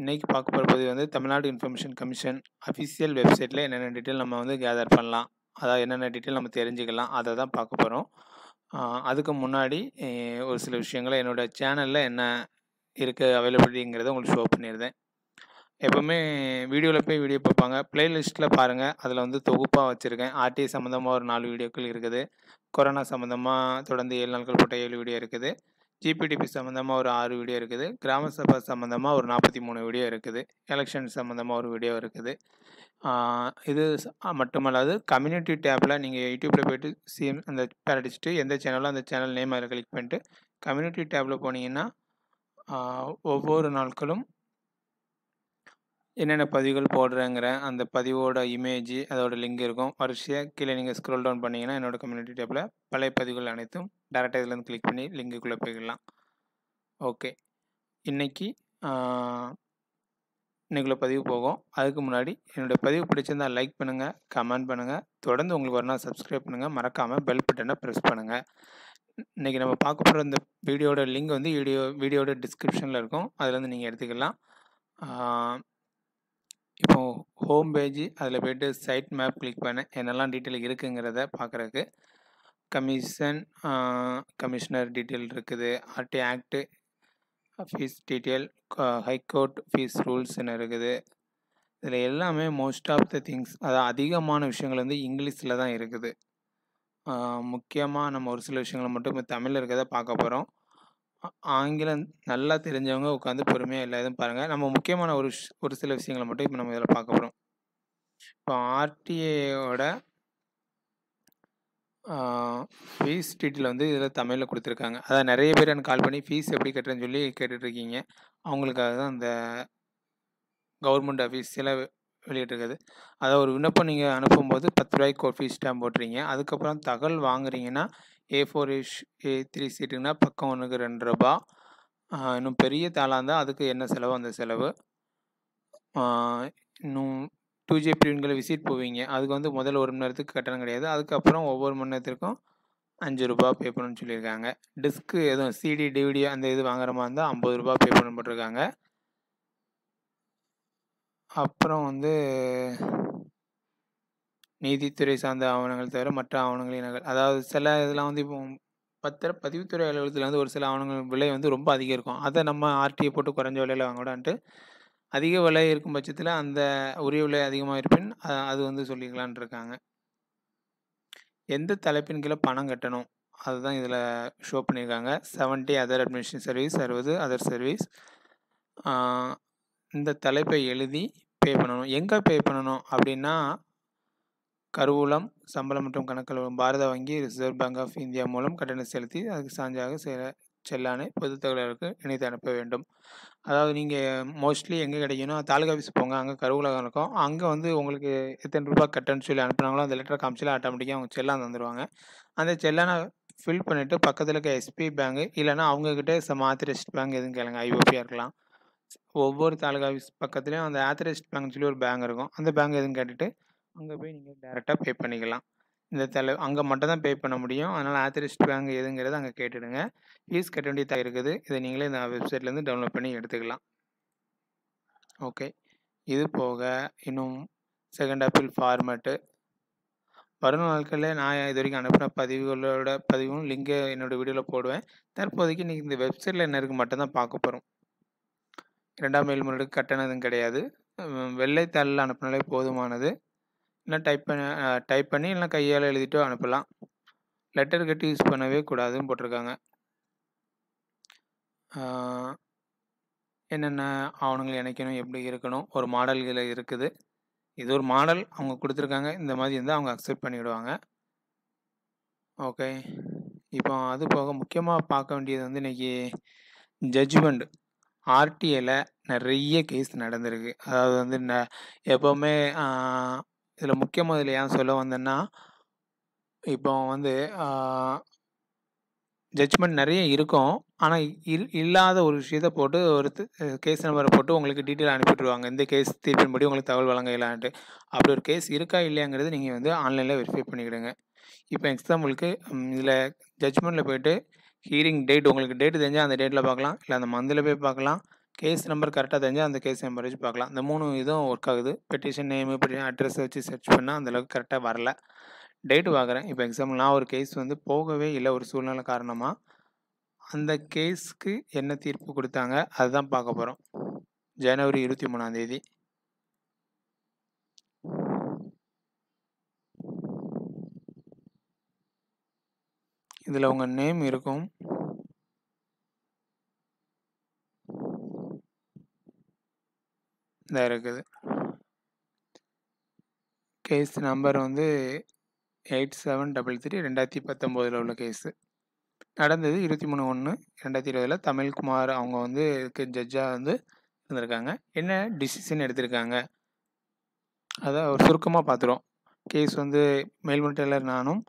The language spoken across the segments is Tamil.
இன்னைக்கு பார்க்க போற பதிவு வந்து தமிழ்நாடு இன்ஃபர்மேஷன் கமிஷன் அஃபிஷியல் வெப்சைட்ல என்னென்ன டீட்டெயில் நம்ம வந்து கேதர் பண்ணலாம். அதாவது என்னென்ன டீட்டெயில் நம்ம தெரிஞ்சுக்கலாம். அத தான் பார்க்க போறோம். ஆ அதுக்கு முன்னாடி எ ஒரு சில விஷயங்கள என்னோட சேனல்ல என்ன இருக்கு அவைலபிலிட்டிங்கிறத உங்களுக்கு ஷோ பண்ணியிருந்தேன். எப்பவுமே வீடியோல போய் வீடியோ பார்ப்பாங்க. பிளேலிஸ்ட்ல பாருங்க. அதில வந்து தொகுப்பா வச்சிருக்கேன். ஆர்டிஐ சம்மந்தமா ஒரு 4 வீடியோக்கள் இருக்குது. கொரோனா சம்மந்தமா தொடர்ந்து 7 நாட்கள் போட்ட 7 வீடியோ இருக்குது. ஜிபிடிபி சம்மந்தமா ஒரு 6 வீடியோ இருக்குது. கிராம சபா சம்மந்தமா ஒரு 43 வீடியோ இருக்குது. எலக்ஷன் சம்மந்தமா ஒரு வீடியோ இருக்குது. ஆ இது ஸ் மட்டுமல்லாது கம்யூனிட்டி டேப்ல நீங்க யூடியூப்ல போயிட்டு சிஎம் அந்த பேர் அடிச்சுட்டு எந்த சேனலோ அந்த சேனல் நேம் அதில கிளிக் பண்ணிட்டு கம்யூனிட்டி டேப்ல போனீங்கன்னா, ஆ ஒவ்வொரு நாட்களும் என்னென்ன பதிவுகள் போடுறேங்கிறேன். அந்த பதிவோட இமேஜ் அதோட லிங்க் இருக்கும். வரிசையா கீழ நீங்க ஸ்க்ரோல் டவுன் பண்ணீங்கன்னா, என்னோட கம்யூனிட்டி டேப்ல பழைய பதிவுகள் அனைத்தும் டைரக்ட்டா இதிலேருந்து கிளிக் பண்ணி லிங்க்குக்குள்ள போயிடலாம். ஓகே. இன்னைக்கு ஆ இன்னைக்குள்ள பதிவு போகும். அதுக்கு முன்னாடி என்னோட பதிவு பிடிச்சிருந்தா லைக் பண்ணுங்க, கமெண்ட் பண்ணுங்க. தொடர்ந்து உங்களுக்கு வரணும்னா சப்ஸ்கிரைப் பண்ணுங்க. மறக்காம பெல் பட்டன பிரஸ் பண்ணுங்க. இன்னைக்கு நம்ம பார்க்க போற இந்த வீடியோட லிங்க் வந்து வீடியோ வீடியோட டிஸ்கிரிப்ஷன்ல இருக்கும். அதிலேருந்து நீங்க எடுத்துக்கலாம். ஆ இப்போ ஹோம் பேஜ் அதில போயிட்டு சைட் மேப் கிளிக் பண்ணேன். என்னெல்லாம் டீட்டெயில் இருக்குங்கிறத பார்க்குறதுக்கு. கமிஷன் ஆ கமிஷனர் டீட்டெயில் இருக்குது. ஆர்டிஐ ஆக்ட் ஃபீஸ் டீட்டெயில் க ஹைகோர்ட் ஃபீஸ் ரூல்ஸ்ன்னு இருக்குது. இதில எல்லாமே மோஸ்ட் ஆஃப் த திங்ஸ் அதாவது அதிகமான விஷயங்கள் வந்து இங்கிலீஷ்ல தான் இருக்குது. ஆ முக்கியமா நம்ம ஒரு சில விஷயங்கள மட்டும் இப்ப தமிழ்ல இருக்கிறத பார்க்க போறோம். ஆ ஆங்கிலம் நல்லா தெரிஞ்சவங்க உட்காந்து பொறுமையா எல்லா இதுவும் பாருங்க. நம்ம முக்கியமான ஒரு ஷ் ஒரு சில விஷயங்கள மட்டும் இப்ப நம்ம இதில பார்க்க போறோம். இப்போ ஆர்டிஐயோட ஆ ஃபீஸ் டீட்டெயில் வந்து இதில தமிழ்ல குடுத்துருக்காங்க. அதான் நெறைய பேர் எனக்கு கால் பண்ணி ஃபீஸ் எப்படி கட்டுறதுன்னு சொல்லி கேட்டுட்டு இருக்கீங்க. அவங்களுக்காக தான் இந்த கவர்மெண்ட் அஃபிஷியலா வெளியிட்டிருக்குது. அதாவது ஒரு விண்ணப்பம் நீங்க அனுப்பும்போது ரூ. 10 ஒரு ஃபீஸ் ஸ்டாம்ப் போட்டுறீங்க. அதுக்கப்புறம் தகவல் வாங்குறீங்கன்னா, ஏ4 இஷ் ஏ3 சீட்டுன்னா பக்கம் ஒண்ணுக்கு ரூ. 2 ஆ இன்னும் பெரிய தாளா இருந்தா அதுக்கு என்ன செலவோ அந்த செலவு. ஆ இன்னும் 2ஜே பிரிவுங்கிற விசிட் போவீங்க. அதுக்கு வந்து முதல் 1 மணி நேரத்துக்கு கட்டணம் கிடையாது. அதுக்கப்புறம் ஒவ்வொரு மணி நேரத்திற்கும் ரூ. 5 பே பண்ணணும்னு சொல்லியிருக்காங்க. டிஸ்க் எதுவும் சிடி, டிவிடி அந்த இது வாங்குற மாரி இருந்தா ரூ. 50 பே பண்ணணும்னு போட்டிருக்காங்க. அப்புறம் வந்து நீதித்துறை சார்ந்த ஆவணங்கள் தவிர மற்ற ஆவணங்களின் நகல். அதாவது சில இதெல்லாம் வந்து இப்போ பத்திர பதிவுத்துறை அலுவலகத்தில வந்து ஒரு சில ஆவணங்கள் விலை வந்து ரொம்ப அதிகம் இருக்கும். அத நம்ம ஆர்டிஐ போட்டு குறைஞ்ச விலையில வாங்க கூடாதுன்ட்டு, அதிக விலை இருக்கும் பட்சத்தில அந்த உரிய விலை அதிகமா இருப்பின் அ அது வந்து சொல்லிக்கலான்ட்டு இருக்காங்க. எந்த தலைப்பின் கீழ பணம் கட்டணும்? அதுதான் இதில ஷோ பண்ணியிருக்காங்க. 70 other administration service 60 other service. ஆ இந்த தலைப்பை எழுதி பே பண்ணணும். எங்க பே பண்ணணும் அப்டின்னா, கருவூலம், சம்பளம் மற்றும் கணக்கு அலுவலகம், பாரத வங்கி, ரிசர்வ் பேங்க் ஆஃப் இந்தியா மூலம் கட்டணம் செலுத்தி அதுக்கு சான்றாக செ செல்லானை பொதுத் தகவலருக்கு இணைத்து அனுப்ப வேண்டும். அதாவது நீங்க மோஸ்ட்லி எங்க கிடைக்கும்னா, தாலுகா ஆஃபீஸ் போங்க. அங்க கருவூலம் இருக்கும். அங்க வந்து உங்களுக்கு எத்தன ரூபா கட்டணும்னு சொல்லி அனுப்புனாங்களோ, அந்த லெட்டர காமிச்சாலே ஆட்டோமேட்டிக்கா அவங்க செல்லான் தந்துருவாங்க. அந்த செல்லான ஃபில் பண்ணிட்டு பக்கத்தில இருக்க எஸ்பி பேங்க் இல்லன்னா அவங்க கிட்ட சம் ஆத்தரைஸ்ட் பேங்க் எதுவும் கேளுங்க. ஐஓபியா இருக்கலாம். ஒவ்வொரு தாலுகா ஆஃபீஸ் பக்கத்திலயும் அந்த ஆத்தரைஸ்ட் பேங்க்னு சொல்லி ஒரு பேங்க் இருக்கும். அந்த பேங்க் எதுன்னு கேட்டுட்டு, அங்க போய் நீங்க டைரக்ட்டா பே பண்ணிக்கலாம். இந்த தல அங்க மட்டும் தான் பே பண்ண முடியும். அதனால ஆத்தரைஸ்ட் பேங்க் எதுங்கிறத அங்க கேட்டுடுங்க. ஃபீஸ் கட்ட வேண்டிய தேவை இருக்குது. இத நீங்களே இந்த வெப்சைட்லேருந்து டவுன்லோட் பண்ணி எடுத்துக்கலாம். ஓகே. இது போக இன்னும் செகண்ட் அப்பீல் ஃபார்மேட்டு வரும் நாட்கள்ல நான் இதுவரைக்கும் அனுப்புன பதிவுகளோட பதிவும் லிங்க் என்னோட வீடியோல போடுவேன். தற்போதைக்கு இன்னைக்கு இந்த வெப்சைட்ல என்ன இருக்குன்னு மட்டும் தான் பார்க்க போறோம். 2ஆம் மேல்முறையீடுக்கு கட்டணம் எதுவும் கிடையாது. ம் வெள்ளை தாளில அனுப்புனாலே போதுமானது. இல்ல டைப் பண்ண அ டைப் பண்ணி இல்லனா கையால எழுதிட்டோ அனுப்பலாம். லெட்டர் கட்டி யூஸ் பண்ணவே கூடாதுன்னு போட்டிருக்காங்க. ஆ என்னென்ன ஆவணங்கள் இணைக்கணும்? எப்படி இருக்கணும்? ஒரு மாடல் இதுல இருக்குது. இது ஒரு மாடல் அவங்க குடுத்துருக்காங்க. இந்த மாரி இருந்தா அவங்க அக்செப்ட் பண்ணிடுவாங்க. ஓகே. இப்போ அது போக முக்கியமா பார்க்க வேண்டியது வந்து இன்னைக்கு ஜட்ஜ்மெண்ட். ஆர்டிஐல நெறைய கேஸ் நடந்திருக்கு. அதாவது வந்து ந எப்பவுமே ஆ இதில முக்கியமா இதில ஏன் சொல்ல வந்தேன்னா, இப்போ வந்து ஆ ஜட்ஜ்மெண்ட் நெறைய இருக்கும். ஆனா இல் இல்லாத ஒரு விஷயத்த போட்டு ஒரு த் கேஸ் நம்பர போட்டு உங்களுக்கு டீட்டெயில் அனுப்பி விட்டுருவாங்க. இந்த கேஸ் தீர்ப்பின்படி உங்களுக்கு தகவல் வழங்க இயலான்ட்டு. அப்படி ஒரு கேஸ் இருக்கா இல்லையாங்கிறது நீங்க வந்து ஆன்லைன்ல வெரிஃபை பண்ணிக்கிடுங்க. இப்போ எக்ஸாம்பிளுக்கு ம் இதில ஜட்ஜ்மெண்ட்ல போயிட்டு ஹியரிங் டேட் உங்களுக்கு டேட் தெரிஞ்சா அந்த டேட்ல பார்க்கலாம். இல்ல அந்த மந்த்ல போய் பார்க்கலாம். கேஸ் நம்பர் கரெக்டாக தெரிஞ்சால் அந்த கேஸ் நம்பர் வச்சு பார்க்கலாம் இந்த மூணு இதுவும் ஒர்க் ஆகுது பெட்டிஷன் நேமு பெட்டிஷன் அட்ரஸை வச்சு சர்ச் பண்ணால் அந்தளவுக்கு கரெக்டாக வரல டேட்டு பார்க்குறேன் இப்போ எக்ஸாம்பிள் நான் ஒரு கேஸ் வந்து போகவே இல்லை ஒரு சூழ்நிலை காரணமாக அந்த கேஸ்க்கு என்ன தீர்ப்பு கொடுத்தாங்க அதுதான் பார்க்க போகிறோம் ஜனவரி இருபத்தி மூணாந்தேதி இதில் உங்கள் நேம் இருக்கும் இந்த இருக்குது கேஸ் நம்பர் வந்து எயிட் செவன் டபுள் த்ரீ ரெண்டாயிரத்தி பத்தொம்போதில் உள்ள கேஸு நடந்தது இருபத்தி மூணு ஒன்று ரெண்டாயிரத்தி இருபதில் தமிழ்குமார் அவங்க வந்து இதுக்கு ஜட்ஜாக வந்து இருந்திருக்காங்க என்ன டிசிஷன் எடுத்திருக்காங்க அதை ஒரு சுருக்கமாக பார்த்துருவோம் கேஸ் வந்து மேல்முறை டெய்லர் நானும்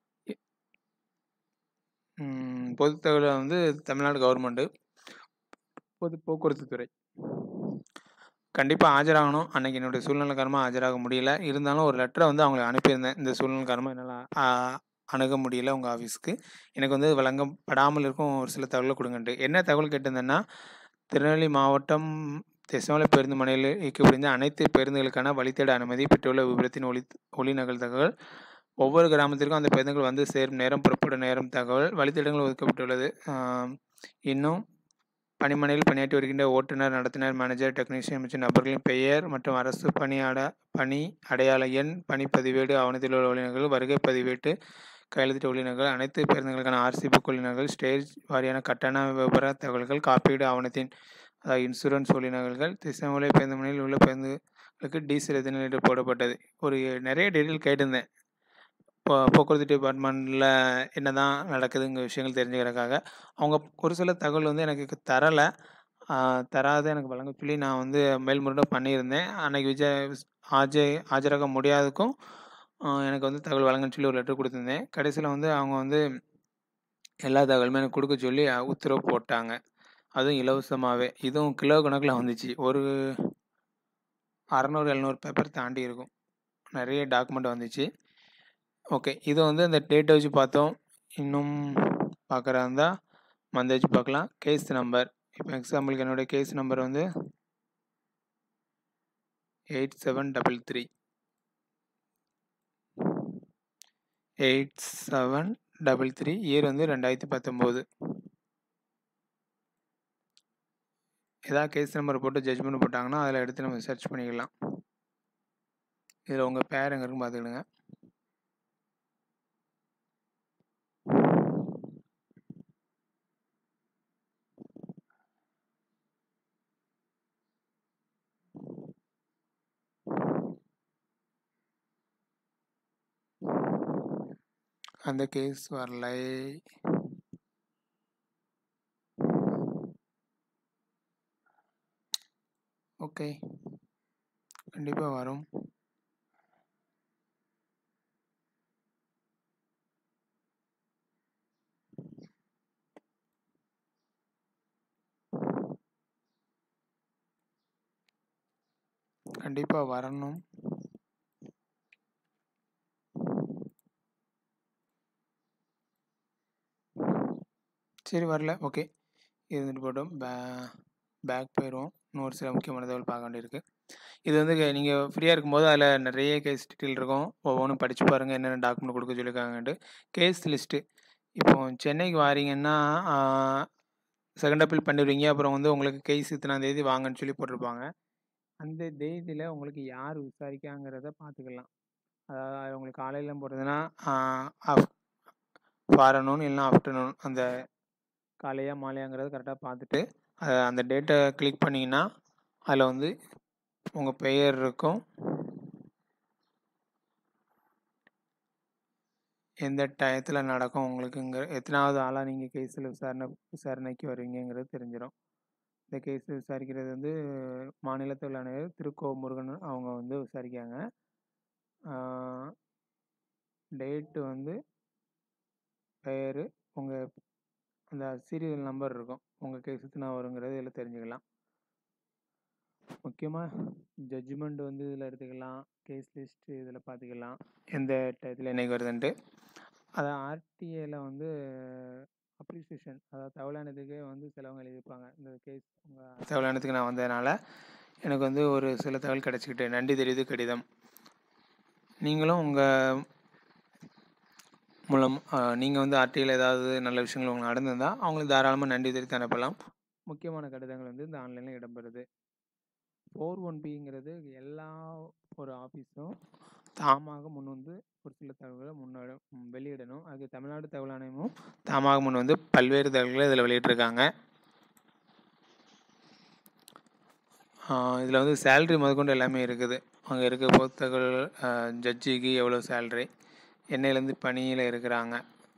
பொது தகவலை வந்து தமிழ்நாடு கவர்மெண்ட்டு பொது போக்குவரத்து துறை கண்டிப்பாக ஆஜராகணும் அன்றைக்கி என்னுடைய சூழ்நிலை காரணமாக ஆஜராக முடியல இருந்தாலும் ஒரு லெட்டரை வந்து அவங்களுக்கு அனுப்பியிருந்தேன் இந்த சூழ்நிலை காரணமாக என்னால் அணுக முடியல உங்கள் ஆஃபீஸ்க்கு எனக்கு வந்து வழங்கப்படாமல் இருக்கும் ஒரு சில தகவலை கொடுங்கன்ட்டு என்ன தகவல் கேட்டிருந்தேன்னா திருநெல்வேலி மாவட்டம் தெசமலை பேருந்து மனையில் இயக்கப்படுந்த அனைத்து பேருந்துகளுக்கான வழித்தேட அனுமதி பெற்றுள்ள விபரத்தின் ஒளி ஒளி நகல் தகவல் ஒவ்வொரு கிராமத்திற்கும் அந்த பேருந்துகள் வந்து சேரும் நேரம் புறப்படும் நேரம் தகவல் வழித்தடங்கள் ஒதுக்கப்பட்டுள்ளது இன்னும் பணிமனையில் பணியாற்றி வருகின்ற ஓட்டுநர் நடத்துனர் மேனேஜர் டெக்னீஷியன் மற்றும் நபர்களின் பெயர் மற்றும் அரசு பணியாட பணி அடையாள எண் பணி பதிவேடு ஆவணத்தில் உள்ள ஒளினர்கள் வருகை பதிவேட்டு கையெழுத்திட்ட ஒளினர்கள் அனைத்து பேருந்துகளுக்கான ஆர்சி புக் ஒளினர்கள் ஸ்டேஜ் வாரியான கட்டண விவர தகவல்கள் காப்பீடு ஆவணத்தின் அதாவது இன்சூரன்ஸ் ஒளிநகல்கள் திசைமலை பேருந்து மனையில் உள்ள பேருந்துகளுக்கு டீசல் எத்தனை லிட்டர் போடப்பட்டது ஒரு நிறைய டீட்டெயில் கேட்டிருந்தேன் இப்போ போக்குவரத்து டிபார்ட்மெண்ட்டில் என்ன தான் நடக்குதுங்க விஷயங்கள் தெரிஞ்சுக்கிறதுக்காக அவங்க ஒரு சில தகவல் வந்து எனக்கு தரலை தராத எனக்கு வழங்க சொல்லி நான் வந்து மேல்முறையீடு பண்ணியிருந்தேன் அன்றைக்கி விஜய் ஆஜை ஆஜராக முடியாததுக்கும் எனக்கு வந்து தகவல் வழங்கன்னு சொல்லி ஒரு லெட்டர் கொடுத்துருந்தேன் கடைசியில் வந்து அவங்க வந்து எல்லா தகவலுமே எனக்கு கொடுக்க சொல்லி உத்தரவு போட்டாங்க அதுவும் இலவசமாகவே இதுவும் கிலோ கணக்கில் வந்துச்சு ஒரு அறநூறு எழுநூறு பேப்பர் தாண்டி இருக்கும் நிறைய டாக்குமெண்ட் வந்துச்சு ஓகே இதை வந்து அந்த டேட்டை வச்சு பார்த்தோம் இன்னும் பார்க்குறா இருந்தால் மந்தை வச்சு பார்க்கலாம் கேஸ் நம்பர் இப்போ எக்ஸாம்பிளுக்கு என்னுடைய கேஸ் நம்பர் வந்து eight seven double three eight seven double three year வந்து ரெண்டாயிரத்தி பத்தொம்போது ஏதாவது கேஸ் நம்பர் போட்டு ஜட்ஜ்மெண்ட் போட்டாங்கன்னா அதில் எடுத்து நம்ம சர்ச் பண்ணிக்கலாம் இதில் உங்கள் பேர் எங்கே இருக்குன்னு பார்த்துக்கிடுங்க அந்த கேஸ் வரலை ஓகே கண்டிப்பாக வரும் கண்டிப்பாக வரணும் சரி வரல ஓகே இருந்துட்டு போட்டோம் பே பேக் போயிடுவோம் இன்னொரு சில முக்கியமான தகவல் பார்க்க வேண்டியிருக்கு இது வந்து நீங்கள் ஃப்ரீயாக இருக்கும்போது அதில் நிறைய கேஸ் டீட்டெயில் இருக்கும் ஒவ்வொன்றும் படித்து பாருங்கள் என்னென்ன டாக்குமெண்ட் கொடுக்க சொல்லியிருக்காங்கன்ட்டு கேஸ் லிஸ்ட்டு இப்போ சென்னைக்கு வாரீங்கன்னா செகண்ட் அப்பீல் பண்ணிடுவீங்க அப்புறம் வந்து உங்களுக்கு கேஸ் இத்தனாம் தேதி வாங்கன்னு சொல்லி போட்டிருப்பாங்க அந்த தேதியில் உங்களுக்கு யார் விசாரிக்காங்கிறத பார்த்துக்கலாம் அதாவது உங்களுக்கு காலையில் போடுறதுன்னா ஃபாரனூன் இல்லைனா ஆஃப்டர்நூன் அந்த காலையா மாலையாங்கிறத கரெக்டாக பார்த்துட்டு அந்த டேட்டை கிளிக் பண்ணிங்கன்னா அதில் வந்து உங்கள் பெயர் இருக்கும் எந்த டயத்தில் நடக்கும் உங்களுக்குங்கிற எத்தனாவது ஆளாக நீங்கள் கேஸில் விசாரணை விசாரணைக்கு வருவீங்கிறது தெரிஞ்சிடும் இந்த கேஸ் விசாரிக்கிறது வந்து மாநிலத்தில் ஆணையர் திருக்கோ முருகன் அவங்க வந்து விசாரிக்காங்க டேட்டு வந்து பெயர் உங்கள் அந்த சீரியல் நம்பர் இருக்கும் உங்கள் கேஸ் எத்தனை வருங்கிறது இதில் தெரிஞ்சுக்கலாம் முக்கியமாக ஜட்ஜ்மெண்ட் வந்து இதில் எடுத்துக்கலாம் கேஸ் லிஸ்ட்டு இதில் பார்த்துக்கலாம் எந்த டயத்தில் என்னைக்கு வருதுன்ட்டு அதை ஆர்டிஏல வந்து அப்ரிசியேஷன் அதாவது தவளானதுக்கே வந்து சிலவங்க எழுதியிருப்பாங்க இந்த கேஸ் உங்கள் தவளானத்துக்கு நான் வந்ததுனால எனக்கு வந்து ஒரு சில தகவல் கிடச்சிக்கிட்டு நன்றி தெரிவித்து கடிதம் நீங்களும் உங்கள் மூலம் நீங்கள் வந்து ஆர்டியில் ஏதாவது நல்ல விஷயங்கள் உங்களுக்கு நடந்திருந்தால் அவங்களுக்கு தாராளமாக நன்றி தெரிவித்து அனுப்பலாம் முக்கியமான கடிதங்கள் வந்து இந்த ஆன்லைனில் இடம்பெறுது ஃபோர் ஒன் பிங்கிறது எல்லா ஒரு ஆஃபீஸும் தாமாக முன் வந்து ஒரு சில தகவல்களை முன்னோட வெளியிடணும் அது தமிழ்நாடு தகவல் ஆணையமும் தாமாக முன் வந்து பல்வேறு தகவல்களை இதில் வெளியிட்டிருக்காங்க இதில் வந்து சேல்ரி முதற்கொண்டு எல்லாமே இருக்குது அங்கே இருக்க பொறுத்தகள் ஜட்ஜிக்கு எவ்வளோ சேல்ரி என்னையிலேருந்து பணியில் இருக்கிறாங்க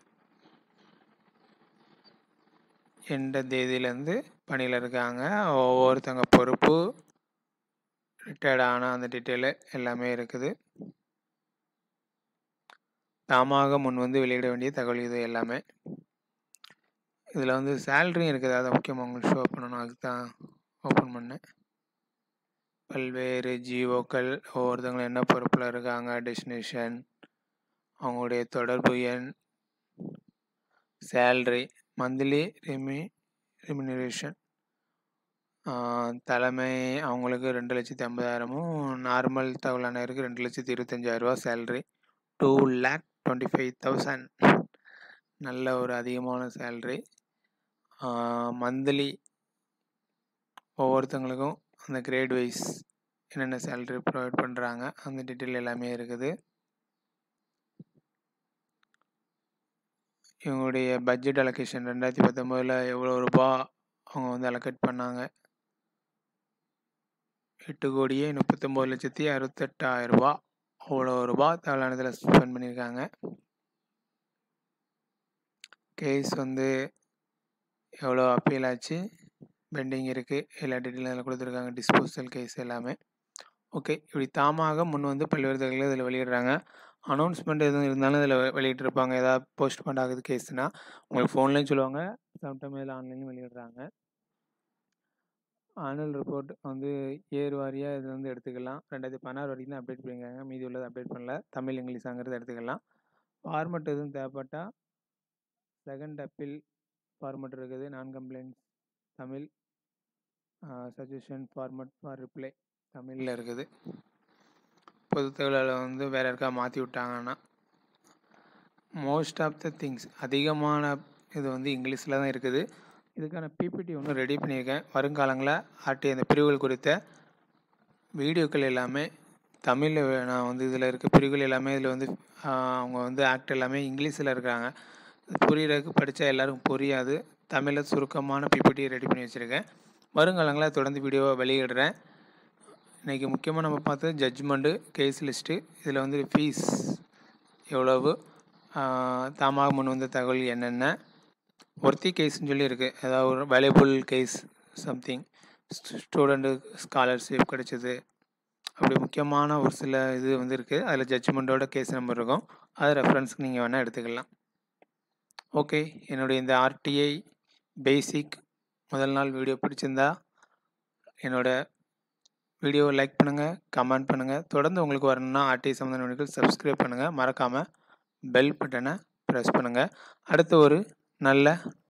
எந்த தேதியிலேருந்து பணியில் இருக்காங்க ஒவ்வொருத்தங்க பொறுப்பு ரிட்டையர்ட் ஆன அந்த டீட்டெயிலு எல்லாமே இருக்குது தாமாக முன் வந்து வெளியிட வேண்டிய தகவல் இது எல்லாமே இதில் வந்து சேல்ரியும் இருக்குது அதை முக்கியமாக உங்களுக்கு ஷோ பண்ணணும் அதுக்கு தான் ஓப்பன் பண்ணேன் பல்வேறு ஜிஓக்கள் ஒவ்வொருத்தவங்களும் என்ன பொறுப்பில் இருக்காங்க டெஸ்டினேஷன் அவங்களுடைய தொடர்பு எண் சேல்ரி மந்த்லி ரெமி ரெமினரேஷன் தலைமை அவங்களுக்கு ரெண்டு லட்சத்தி ஐம்பதாயிரமும் நார்மல் தகவலானருக்கு ரெண்டு லட்சத்தி இருபத்தஞ்சாயிரரூபா salary two lakh twenty five thousand நல்ல ஒரு அதிகமான சேல்ரி மந்த்லி ஒவ்வொருத்தங்களுக்கும் அந்த கிரேட் வைஸ் என்னென்ன சேல்ரி ப்ரொவைட் பண்ணுறாங்க அந்த டீட்டெயில் எல்லாமே இருக்குது இவங்களுடைய பட்ஜெட் அலோகேஷன் ரெண்டாயிரத்தி பத்தொம்போதில் எவ்வளோ ரூபா அவங்க வந்து அலோகேட் பண்ணாங்க எட்டு கோடியே முப்பத்தொம்போது லட்சத்தி அறுபத்தெட்டாயிரம் ரூபா அவ்வளோ ரூபா தவளானதில் ஸ்பெண்ட் பண்ணியிருக்காங்க கேஸ் வந்து எவ்வளோ அப்பீல் ஆச்சு பெண்டிங் இருக்குது எல்லா டீட்டெயிலும் அதில் கொடுத்துருக்காங்க டிஸ்போசல் கேஸ் எல்லாமே ஓகே இப்படி தாமாக முன் வந்து பல்வேறு தகவல்கள் இதில் வெளியிடுறாங்க அனௌன்ஸ்மெண்ட் எதுவும் இருந்தாலும் இதில் வெளியிட்டிருப்பாங்க ஏதாவது போஸ்ட்போண்ட் ஆகுது கேஸ்னால் உங்களுக்கு ஃபோன்லேயும் சொல்லுவாங்க சம்டைம் இதில் ஆன்லைன்லையும் வெளியிடுறாங்க ஆனுவல் ரிப்போர்ட் வந்து ஏர் வாரியாக இது வந்து எடுத்துக்கலாம் ரெண்டாயிரத்தி பதினாறு வரைக்கும் தான் அப்டேட் பண்ணியிருக்காங்க மீதி உள்ளது அப்டேட் பண்ணல தமிழ் இங்கிலீஷாங்கிறது எடுத்துக்கலாம் ஃபார்மெட் எதுவும் தேவைப்பட்டால் செகண்ட் அப்பீல் ஃபார்மெட் இருக்குது நான் complaints Tamil suggestion format for reply தமிழில் இருக்குது பொது தகவலில் வந்து வேறு யாருக்கா மாற்றி விட்டாங்கன்னா மோஸ்ட் ஆஃப் த திங்ஸ் அதிகமான இது வந்து இங்கிலீஷில் தான் இருக்குது இதுக்கான பிபிடி ஒன்று ரெடி பண்ணியிருக்கேன் வருங்காலங்களில் ஆர்டி அந்த பிரிவுகள் குறித்த வீடியோக்கள் எல்லாமே தமிழில் நான் வந்து இதில் இருக்க பிரிவுகள் எல்லாமே இதில் வந்து அவங்க வந்து ஆக்ட் எல்லாமே இங்கிலீஷில் இருக்கிறாங்க புரிகிறதுக்கு படித்தா எல்லாருக்கும் புரியாது தமிழில் சுருக்கமான பிபிடி ரெடி பண்ணி வச்சுருக்கேன் வருங்காலங்களில் தொடர்ந்து வீடியோவை வெளியிடுறேன் இன்றைக்கி முக்கியமாக நம்ம பார்த்தது ஜட்ஜ்மெண்ட்டு கேஸ் லிஸ்ட்டு இதில் வந்து ஃபீஸ் எவ்வளவு தாமாக முன் வந்த தகவல் என்னென்ன ஒர்த்தி கேஸ்ன்னு சொல்லி இருக்குது ஏதாவது ஒரு valuable case something student scholarship கிடைச்சது அப்படி முக்கியமான ஒரு சில இது வந்து இருக்குது அதில் ஜட்ஜ்மெண்ட்டோட கேஸ் நம்பர் இருக்கும் அதை ரெஃபரன்ஸ்க்கு நீங்கள் வேணால் எடுத்துக்கலாம் ஓகே என்னுடைய இந்த ஆர்டிஐ பேசிக் முதல் நாள் வீடியோ பிடிச்சிருந்தா என்னோடய வீடியோவை லைக் பண்ணுங்கள் கமெண்ட் பண்ணுங்கள் தொடர்ந்து உங்களுக்கு வரணும்னா ஆர்டிஐ சம்மந்தமான வீடியோக்கள் சப்ஸ்கிரைப் பண்ணுங்கள் மறக்காமல் பெல் பட்டனை ப்ரெஸ் பண்ணுங்கள் அடுத்த ஒரு நல்ல